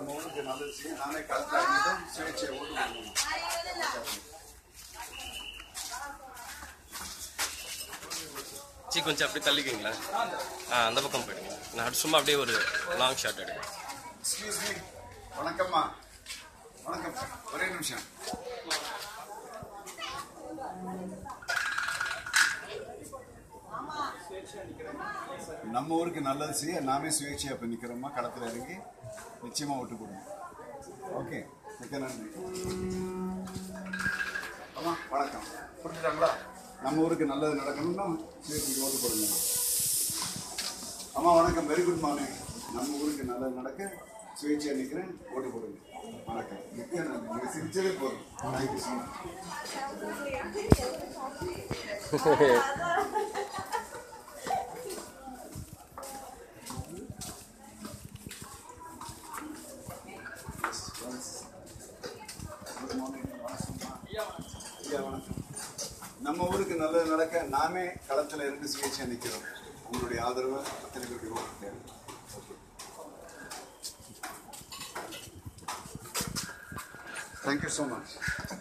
நம்ம ஊருக்கு நல்லது செய்ய நானே களத்தில் இறங்கிட்டோம் சுயேட்சையை ஓட்டு போடணும் சி கொஞ்சம் அப்படியே தள்ளிக்கிங்களா ஆ அந்த பக்கம் போயிடுங்க நான் சும்மா அப்படியே ஒரு லாங் ஷாட் எடுங்க எக்ஸ்கியூஸ் மீ வணக்கம்மா வணக்கம் ஒரே நிமிஷம் நம்ம ஊருக்கு நல்லது செய்ய நாமே சுயேட்சையா இப்ப நிக்கிறோமா களத்துல இறங்கி நிச்சயமா ஓட்டு போடுவோம் ஓகே மிக்க நன்றி ஆமா வணக்கம் புரிஞ்சுட்டாங்களா நம்ம ஊருக்கு நல்லது நடக்கணும்னா சுயேட்சைக்கு ஓட்டு போடுங்க அம்மா வணக்கம் வெரி குட் மார்னிங் நம்ம ஊருக்கு நல்லது நடக்க சுயேட்சையா நிக்கிறேன் ஓட்டு போடுங்க வணக்கம் மிக்க நன்றி நீங்க சிரிச்சதே போதும் thank you so much Good morning. வணக்கம்மா. ஐயா, வணக்கம். நம்ம ஊருக்கு நல்லது நடக்க நாமே களத்துல இருந்து சுயேட்சையா நிக்கிறோம் உங்களுடைய ஆதரவு அத்தனை பேருக்கு ஓட்டு தேவை தேங்க்யூ ஸோ மச்